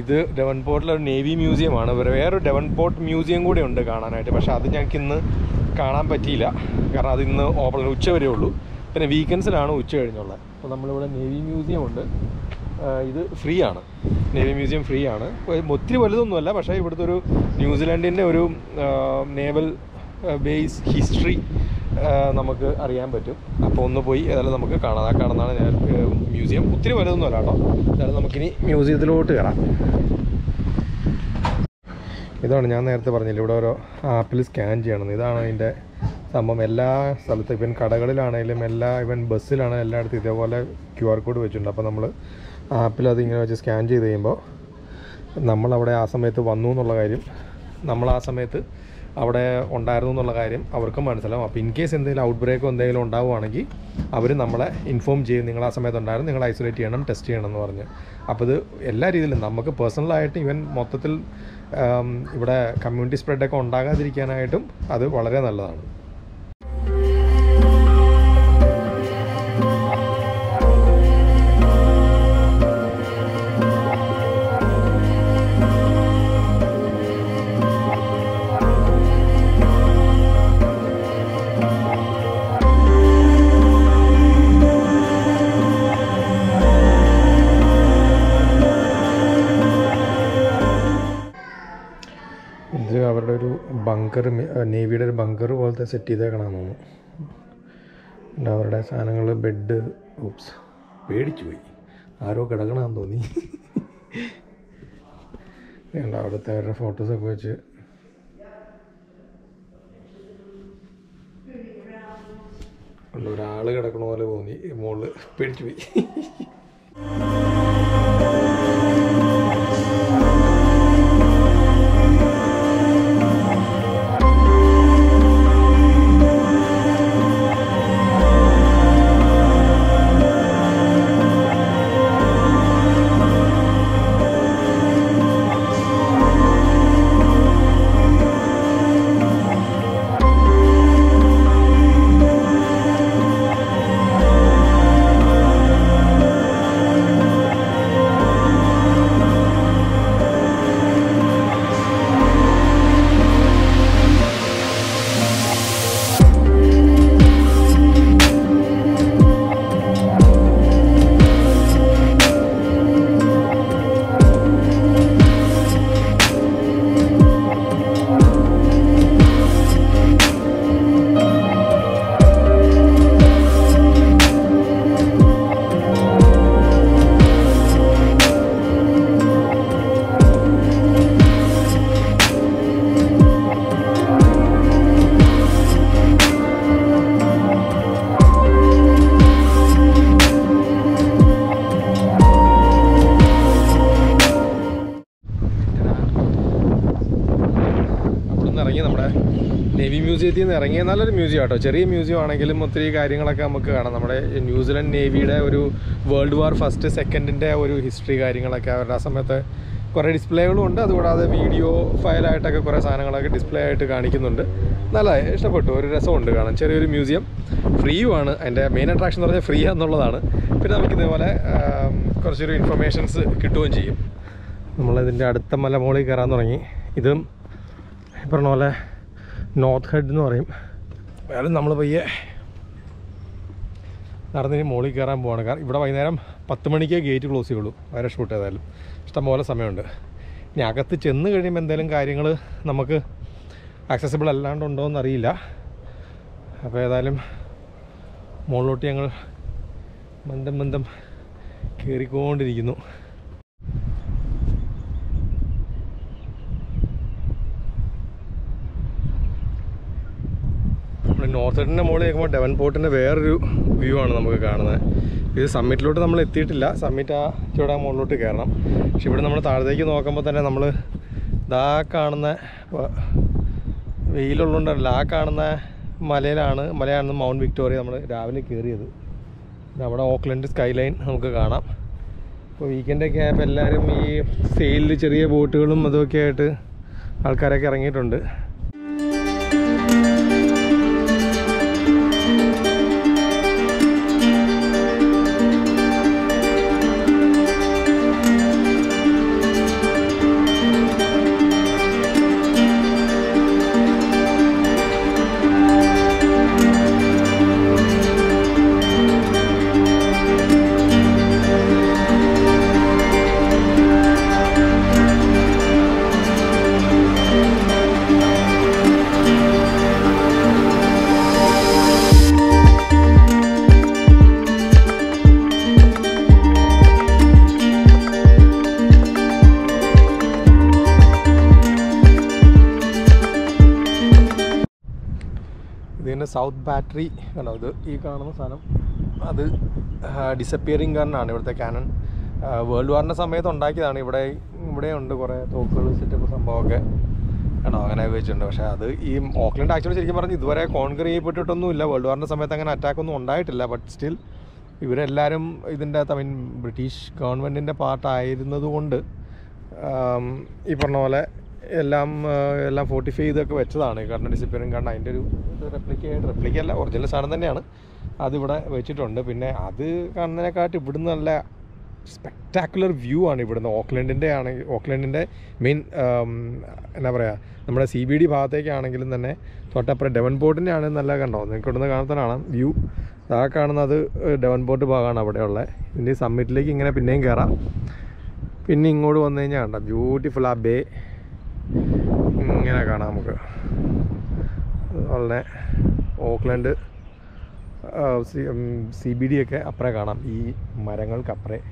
ഇത് ഡെവൻപോർട്ടിലെ ഒരു നേവി മ്യൂസിയമാണ് വേറെ വേറൊരു ഡെവൻപോർട്ട് മ്യൂസിയം കൂടെ ഉണ്ട് കാണാനായിട്ട് പക്ഷേ അത് ഞങ്ങൾക്ക് ഇന്ന് കാണാൻ പറ്റിയില്ല കാരണം അത് ഇന്ന് ഓപ്പൺ ഉച്ച വരെ ഉള്ളൂ പിന്നെ വീക്കെൻഡ്സിലാണ് ഉച്ച കഴിഞ്ഞുള്ളത് അപ്പോൾ നമ്മളിവിടെ നേവി മ്യൂസിയം ഉണ്ട് ആ, ഇത് ഫ്രീ ആണ് നേവി മ്യൂസിയം ഫ്രീ ആണ് ഇപ്പോൾ ഒത്തിരി വലുതൊന്നുമല്ല പക്ഷേ ഇവിടുത്തെ ഒരു ന്യൂസിലാൻഡിൻ്റെ ഒരു നേവൽ ബേസ് ഹിസ്റ്ററി നമുക്ക് അറിയാൻ പറ്റും അപ്പോൾ ഒന്ന് പോയി ഏതായാലും നമുക്ക് കാണാം ആ കാണുന്നതാണ് ഞാൻ മ്യൂസിയം ഒത്തിരി വലുതൊന്നുമല്ല കേട്ടോ ഏതായാലും നമുക്കിനി മ്യൂസിയത്തിലോട്ട് കയറാം ഇതാണ് ഞാൻ നേരത്തെ പറഞ്ഞില്ല ഇവിടെ ഓരോ ആപ്പിൽ സ്കാൻ ചെയ്യണം ഇതാണ് അതിൻ്റെ സംഭവം എല്ലാ സ്ഥലത്തും ഇവൻ കടകളിലാണെങ്കിലും എല്ലാ ഇവൻ ബസ്സിലാണെങ്കിലും എല്ലായിടത്തും ഇതേപോലെ ക്യു ആർ കോഡ് വെച്ചിട്ടുണ്ട് അപ്പോൾ നമ്മൾ ആപ്പിൽ അത് ഇങ്ങനെ വെച്ച് സ്കാൻ ചെയ്ത് കഴിയുമ്പോൾ നമ്മളവിടെ ആ സമയത്ത് വന്നു എന്നുള്ള കാര്യം നമ്മൾ ആ സമയത്ത് അവിടെ ഉണ്ടായിരുന്നു എന്നുള്ള കാര്യം അവർക്കും മനസ്സിലാവും അപ്പോൾ ഇൻ കേസ് എന്തെങ്കിലും ഔട്ട് ബ്രേക്കോ എന്തെങ്കിലും ഉണ്ടാവുകയാണെങ്കിൽ അവർ നമ്മളെ ഇൻഫോം ചെയ്യും നിങ്ങൾ ആ സമയത്ത് ഉണ്ടായിരുന്നു നിങ്ങൾ ഐസൊലേറ്റ് ചെയ്യണം ടെസ്റ്റ് ചെയ്യണം എന്ന് പറഞ്ഞ് അപ്പോൾ ഇത് എല്ലാ രീതിയിലും നമുക്ക് പേഴ്സണലായിട്ട് ഇവൻ മൊത്തത്തിൽ ആം, ഇവിടെ കമ്മ്യൂണിറ്റി സ്പ്രെഡൊക്കെ ഉണ്ടാകാതിരിക്കാനായിട്ടും അത് വളരെ നല്ലതാണ് ഇത് അവരുടെ ഒരു ബങ്കർ നേവിയുടെ ഒരു ബങ്കർ പോലത്തെ സെറ്റ് ചെയ്തേക്കണമെന്ന് തോന്നുന്നു ഉണ്ട് അവരുടെ സാധനങ്ങൾ ബെഡ് ഓപ്സ് പേടിച്ചു പോയി ആരോ കിടക്കണമെന്ന് തോന്നി ഉണ്ട് അവിടുത്തെ അവരുടെ ഫോട്ടോസൊക്കെ വെച്ച് ഉണ്ട് ഒരാൾ കിടക്കണ പോലെ തോന്നി മുകളിൽ പേടിച്ചു പോയി അവിടുന്ന് ഇറങ്ങി നമ്മുടെ നേവി മ്യൂസിയത്തിൽ നിന്ന് ഇറങ്ങിയ നല്ലൊരു മ്യൂസിയം ആട്ടോ ചെറിയ മ്യൂസിയം ആണെങ്കിലും ഒത്തിരി കാര്യങ്ങളൊക്കെ നമുക്ക് കാണാം നമ്മുടെ ന്യൂസിലൻഡ് നേവിയുടെ ഒരു വേൾഡ് വാർ ഫസ്റ്റ് സെക്കൻഡിൻ്റെ ഒരു ഹിസ്റ്ററി കാര്യങ്ങളൊക്കെ അവരുടെ ആ സമയത്ത് കുറേ ഡിസ്പ്ലേകളും ഉണ്ട് അതുകൂടാതെ വീഡിയോ ഫയലായിട്ടൊക്കെ കുറേ സാധനങ്ങളൊക്കെ ഡിസ്പ്ലേ ആയിട്ട് കാണിക്കുന്നുണ്ട് നല്ല ഇഷ്ടപ്പെട്ടു ഒരു രസമുണ്ട് കാണാൻ ചെറിയൊരു മ്യൂസിയം ഫ്രീയും ആണ് അതിൻ്റെ മെയിൻ അട്രാക്ഷൻ എന്ന് പറഞ്ഞാൽ ഫ്രീ എന്നുള്ളതാണ് പിന്നെ നമുക്ക് ഇതേപോലെ ആം, കുറച്ചൊരു ഇൻഫർമേഷൻസ് കിട്ടുകയും ചെയ്യും നമ്മളിതിൻ്റെ അടുത്ത മല മുകളിൽ കയറാൻ തുടങ്ങി ഇതും ഈ പറഞ്ഞ പോലെ നോർത്ത് ഹെഡ് എന്ന് പറയും വേറെ നമ്മൾ പയ്യെ നടന്നിന് മുകളിൽ കയറാൻ പോവാണ് കാരണം ഇവിടെ വൈകുന്നേരം പത്ത് മണിക്കേ ഗേറ്റ് ക്ലോസ് ചെയ്യുള്ളൂ വരെ ഷൂട്ട് ചെയ്താലും ഇഷ്ടംപോലെ സമയമുണ്ട് ഇനി അകത്ത് ചെന്ന് കഴിയുമ്പോൾ എന്തെങ്കിലും കാര്യങ്ങൾ നമുക്ക് ആക്സസിബിൾ അല്ലാണ്ട് ഉണ്ടോ എന്നറിയില്ല അപ്പോൾ ഏതായാലും മുകളിലോട്ട് ഞങ്ങൾ മന്ദം മന്ദം കയറിക്കൊണ്ടിരിക്കുന്നു നമ്മൾ നോർത്ത് ഹെഡിൻ്റെ മുകളിൽ കേൾക്കുമ്പോൾ ഡെവൻ പോർട്ടിൻ്റെ വേറൊരു വ്യൂ ആണ് നമുക്ക് കാണുന്നത് ഇത് സമ്മിറ്റിലോട്ട് നമ്മൾ എത്തിയിട്ടില്ല സമ്മിറ്റ് ആ ചൂടാ മുകളിലോട്ട് കയറണം പക്ഷെ ഇവിടെ നമ്മൾ താഴത്തേക്ക് നോക്കുമ്പോൾ തന്നെ നമ്മൾ ഇതാ കാണുന്ന വ- വെയിലുള്ളതുകൊണ്ടല്ല ആ കാണുന്ന മലയിലാണ് മലയാണ് മൗണ്ട് വിക്ടോറിയ നമ്മൾ രാവിലെ കയറിയത് പിന്നെ അവിടെ ഓക്ലൻഡ് സ്കൈ ലൈൻ നമുക്ക് കാണാം ഇപ്പോൾ വീക്കെൻഡൊക്കെ ആയപ്പോൾ എല്ലാവരും ഈ സെയിലിൽ ചെറിയ ബോട്ടുകളും അതൊക്കെ ആയിട്ട് ആൾക്കാരൊക്കെ ഇറങ്ങിയിട്ടുണ്ട് ഇതിൻ്റെ സൗത്ത് ബാറ്ററി കണ്ടോ ഇത് ഈ കാണുന്ന സാധനം അത് ഡിസപ്പിയറിങ് ഗണ്ണാണ് ഇവിടുത്തെ കാനൺ വേൾഡ് വാറിൻ്റെ സമയത്ത് ഉണ്ടാക്കിയതാണ് ഇവിടെ ഇവിടെ ഉണ്ട് കുറേ തോക്കുകൾ സെറ്റപ്പ് സംഭവമൊക്കെ കണ്ടോ അങ്ങനെ വെച്ചിട്ടുണ്ട് പക്ഷേ അത് ഈ ഓക്ലൻഡ് ആക്ച്വലി ശരിക്കും പറഞ്ഞ് ഇതുവരെ കോൺകർ ചെയ്യപ്പെട്ടിട്ടൊന്നുമില്ല വേൾഡ് വാറിൻ്റെ സമയത്ത് അങ്ങനെ അറ്റാക്ക് ഒന്നും ഉണ്ടായിട്ടില്ല ബട്ട് സ്റ്റിൽ ഇവരെല്ലാവരും ഇതിൻ്റെ അകത്ത് ഐ മീൻ ബ്രിട്ടീഷ് ഗവൺമെൻറ്റിൻ്റെ പാർട്ടായിരുന്നത് കൊണ്ട് ആം, ഈ പറഞ്ഞ പോലെ എല്ലാം ആ, എല്ലാം ഫോർട്ടിഫൈ ചെയ്തൊക്കെ വെച്ചതാണ് കാരണം ഡിസിപ്ലിനും കാരണം അതിൻ്റെ ഒരു റെപ്ലിക്കായിട്ട് റെപ്ലിക്കല്ല ഒറിജിനൽ സാധനം തന്നെയാണ് അതിവിടെ വെച്ചിട്ടുണ്ട് പിന്നെ അത് കാണുന്നതിനെക്കാട്ട് ഇവിടുന്ന് നല്ല സ്പെക്ടാക്കുലർ വ്യൂ ആണ് ഇവിടുന്ന് ഓക്ലൻഡിൻ്റെ ആണ് ഓക്ലൻഡിൻ്റെ മെയിൻ എന്താ പറയുക നമ്മുടെ സി ബി ഡി ഭാഗത്തേക്കാണെങ്കിലും തന്നെ തൊട്ടപ്പുറം ഡെവൻ ബോർഡിൻ്റെ ആണ് നല്ല കണ്ടോ നിങ്ങൾക്ക് ഇവിടുന്ന് കാണുന്നതാണ് വ്യൂ ആ കാണുന്നത് ഡെവൻ ബോർഡ് ഭാഗമാണ് അവിടെയുള്ള ഇതിൻ്റെ സമ്മിറ്റിലേക്ക് ഇങ്ങനെ പിന്നെയും കയറാം പിന്നെ ഇങ്ങോട്ട് വന്നു കഴിഞ്ഞാൽ കണ്ടോ ബ്യൂട്ടിഫുൾ ആ ബേ ഇങ്ങനെ കാണാം നമുക്ക് അതുപോലെ ഓക്ലൻഡ് സി ബി ഡി ഒക്കെ അപ്പുറേ കാണാം ഈ മരങ്ങൾക്കപ്പുറേ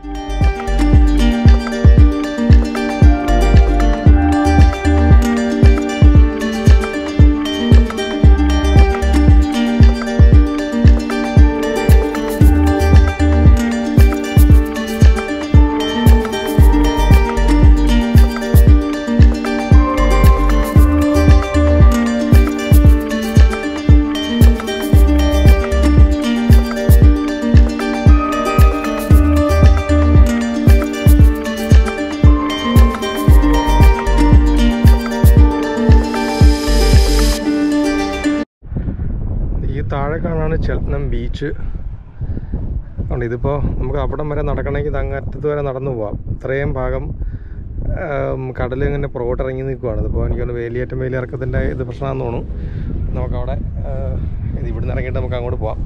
ഈ താഴെ കാണാണ് ചെൽത്തനം ബീച്ച് ഉണ്ട് ഇതിപ്പോൾ നമുക്ക് അവിടം വരെ നടക്കണമെങ്കിൽ അങ്ങറ്റത്ത് വരെ നടന്നു പോവാം ഇത്രയും ഭാഗം കടൽ ഇങ്ങനെ പുറകോട്ടിറങ്ങി നിൽക്കുവാണ് ഇതിപ്പോൾ എനിക്കൊന്ന് വേലിയേറ്റം വേലിയിറക്കത്തിൻ്റെ ഇത് പ്രശ്നമാണെന്ന് തോന്നുന്നു നമുക്കവിടെ ആ, ഇത് ഇവിടുന്ന് ഇറങ്ങിയിട്ട് നമുക്ക് അങ്ങോട്ട് പോവാം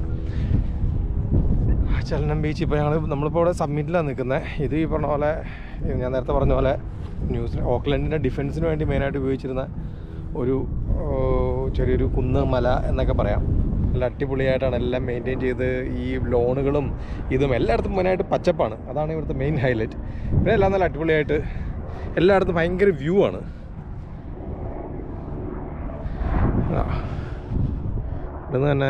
ചലനം ബീച്ച് ഇപ്പോൾ ഞങ്ങൾ നമ്മളിപ്പോൾ ഇവിടെ സബ്മിറ്റിലാണ് നിൽക്കുന്നത് ഇത് ഈ പറഞ്ഞ പോലെ ഞാൻ നേരത്തെ പറഞ്ഞ പോലെ ന്യൂസിലാൻഡ് ഓക്ലൻഡിൻ്റെ ഡിഫൻസിന് വേണ്ടി മെയിനായിട്ട് ഉപയോഗിച്ചിരുന്ന ഒരു ഓ, ചെറിയൊരു കുന്ന് മല എന്നൊക്കെ പറയാം നല്ല അടിപൊളിയായിട്ടാണ് എല്ലാം മെയിൻറ്റെയിൻ ചെയ്ത് ഈ ലോണുകളും ഇതും എല്ലായിടത്തും മെയിനായിട്ട് പച്ചപ്പാണ് അതാണ് ഇവിടുത്തെ മെയിൻ ഹൈലൈറ്റ് പിന്നെ എല്ലാം നല്ല അടിപൊളിയായിട്ട് എല്ലായിടത്തും ഭയങ്കര വ്യൂ ആണ് ആ. ഇവിടുന്ന് തന്നെ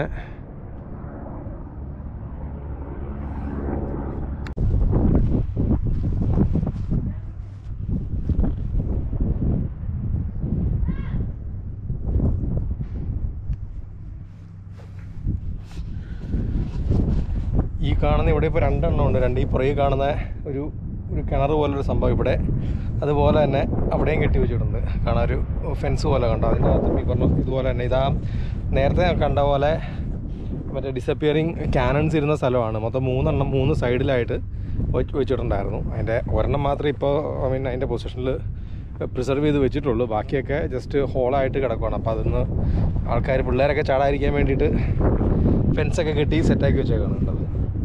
ഈ കാണുന്ന ഇവിടെ ഇപ്പോൾ രണ്ടെണ്ണം ഉണ്ട് രണ്ട് ഈ പുറകെ കാണുന്ന ഒരു ഒരു കിണർ പോലൊരു സംഭവം ഇവിടെ അതുപോലെ തന്നെ അവിടെയും കെട്ടി വെച്ചിട്ടുണ്ട് കാണാൻ ഒരു ഫെൻസ് പോലെ കണ്ടോ അതിൻ്റെ അകത്തും ഈ പറഞ്ഞ ഇതുപോലെ തന്നെ ഇതാ നേരത്തെ കണ്ട പോലെ മറ്റേ ഡിസപ്പിയറിങ് ക്യാനൺസ് ഇരുന്ന സ്ഥലമാണ് മൊത്തം മൂന്നെണ്ണം മൂന്ന് സൈഡിലായിട്ട് വെച്ച് വെച്ചിട്ടുണ്ടായിരുന്നു അതിൻ്റെ ഒരെണ്ണം മാത്രമേ ഇപ്പോൾ ഐ മീൻ അതിൻ്റെ പൊസിഷനിൽ പ്രിസർവ് ചെയ്ത് വെച്ചിട്ടുള്ളൂ ബാക്കിയൊക്കെ ജസ്റ്റ് ഹോളായിട്ട് കിടക്കുവാണ് അപ്പോൾ അതിന്ന് ആൾക്കാർ പിള്ളേരൊക്കെ ചാടാതിരിക്കാൻ വേണ്ടിയിട്ട് ഫെൻസൊക്കെ കെട്ടി സെറ്റാക്കി വെച്ചേക്കാണ് ഉണ്ടത്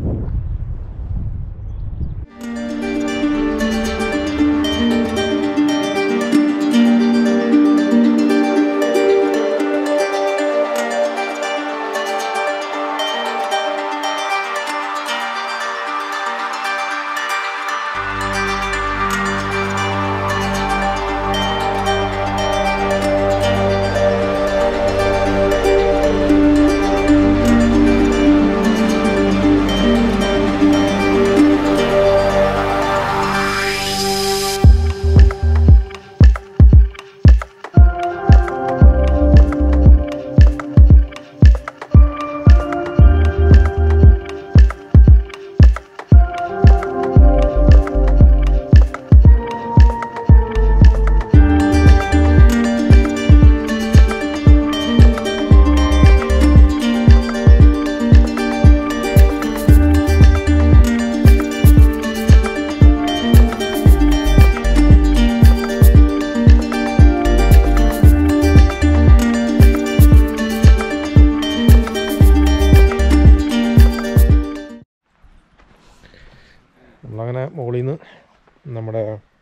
നമ്മളങ്ങനെ മുകളിൽ നിന്ന് നമ്മുടെ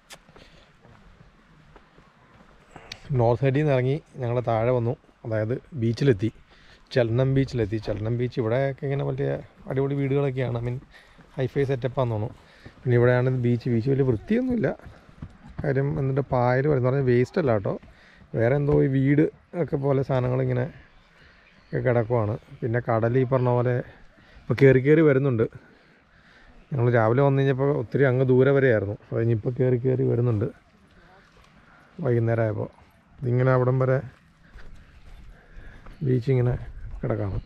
നോർത്ത് സൈഡിൽ നിന്ന് ഇറങ്ങി ഞങ്ങൾ താഴെ വന്നു അതായത് ബീച്ചിലെത്തി ചെൽനം ബീച്ചിലെത്തി ചെൽനം ബീച്ച് ഇവിടെയൊക്കെ ഇങ്ങനെ വലിയ അടിപൊളി വീടുകളൊക്കെയാണ് ഐ മീൻ ഹൈഫൈ സെറ്റപ്പാന്ന് തോന്നുന്നു പിന്നെ ഇവിടെയാണ് ബീച്ച് ബീച്ച് വലിയ വൃത്തിയൊന്നുമില്ല കാര്യം എന്നിട്ട് പായൽ വരുന്ന പറഞ്ഞാൽ വേസ്റ്റ് അല്ല കേട്ടോ വേറെ എന്തോ ഈ വീട് ഒക്കെ പോലെ സാധനങ്ങളിങ്ങനെ ഒക്കെ കിടക്കുവാണ് പിന്നെ കടൽ ഈ പറഞ്ഞ പോലെ ഇപ്പോൾ കയറി കയറി വരുന്നുണ്ട് ഞങ്ങൾ രാവിലെ വന്നു കഴിഞ്ഞപ്പോൾ ഒത്തിരി അങ്ങ് ദൂരെ വരെയായിരുന്നു അപ്പോൾ ഇനിയിപ്പോൾ കയറി കയറി വരുന്നുണ്ട് വൈകുന്നേരം ആയപ്പോൾ ഇതിങ്ങനെ അവിടം വരെ ബീച്ച് ഇങ്ങനെ കിടക്കാണ്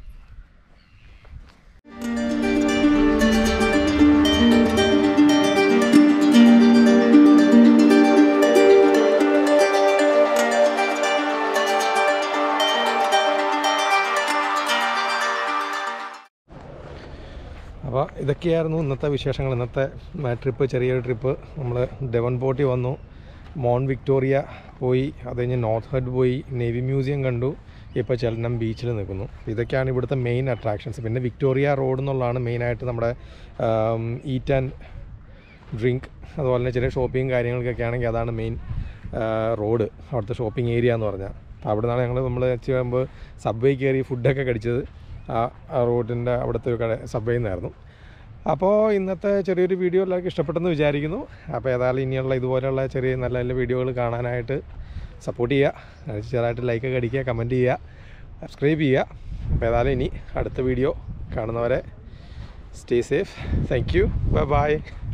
അപ്പോൾ ഇതൊക്കെയായിരുന്നു ഇന്നത്തെ വിശേഷങ്ങൾ ഇന്നത്തെ ട്രിപ്പ് ചെറിയൊരു ട്രിപ്പ് നമ്മൾ ഡെവൺ പോട്ടി വന്നു മോൺ വിക്ടോറിയ പോയി അത് കഴിഞ്ഞ് നോർത്ത് ഹെഡ് പോയി നേവി മ്യൂസിയം കണ്ടു ഇപ്പോൾ ചെലനം ബീച്ചിൽ നിൽക്കുന്നു ഇതൊക്കെയാണ് ഇവിടുത്തെ മെയിൻ അട്രാക്ഷൻസ് പിന്നെ വിക്ടോറിയ റോഡ് എന്നുള്ളതാണ് മെയിനായിട്ട് നമ്മുടെ ഈറ്റ് ആൻഡ് ഡ്രിങ്ക് അതുപോലെ തന്നെ ചെറിയ ഷോപ്പിംഗ് കാര്യങ്ങൾക്കൊക്കെ ആണെങ്കിൽ അതാണ് മെയിൻ റോഡ് അവിടുത്തെ ഷോപ്പിംഗ് ഏരിയ എന്ന് പറഞ്ഞാൽ അവിടെ നിന്നാണ് ഞങ്ങൾ നമ്മൾ ചെയ്യുമ്പോൾ സബ്വേ കയറി ഫുഡൊക്കെ കഴിച്ചത് ആ ആ റോഡിൻ്റെ അവിടുത്തെ ഒരു കട സബ്വേയിൽ നിന്നായിരുന്നു അപ്പോൾ ഇന്നത്തെ ചെറിയൊരു വീഡിയോ എല്ലാവർക്കും ഇഷ്ടപ്പെട്ടെന്ന് വിചാരിക്കുന്നു അപ്പോൾ ഏതായാലും ഇനിയുള്ള ഇതുപോലെയുള്ള ചെറിയ നല്ല നല്ല വീഡിയോകൾ കാണാനായിട്ട് സപ്പോർട്ട് ചെയ്യുക ചെറുതായിട്ട് ലൈക്കൊക്കെ അടിക്കുക കമൻറ്റ് ചെയ്യുക സബ്സ്ക്രൈബ് ചെയ്യുക അപ്പോൾ ഏതായാലും ഇനി അടുത്ത വീഡിയോ കാണുന്നവരെ stay safe thank you bye by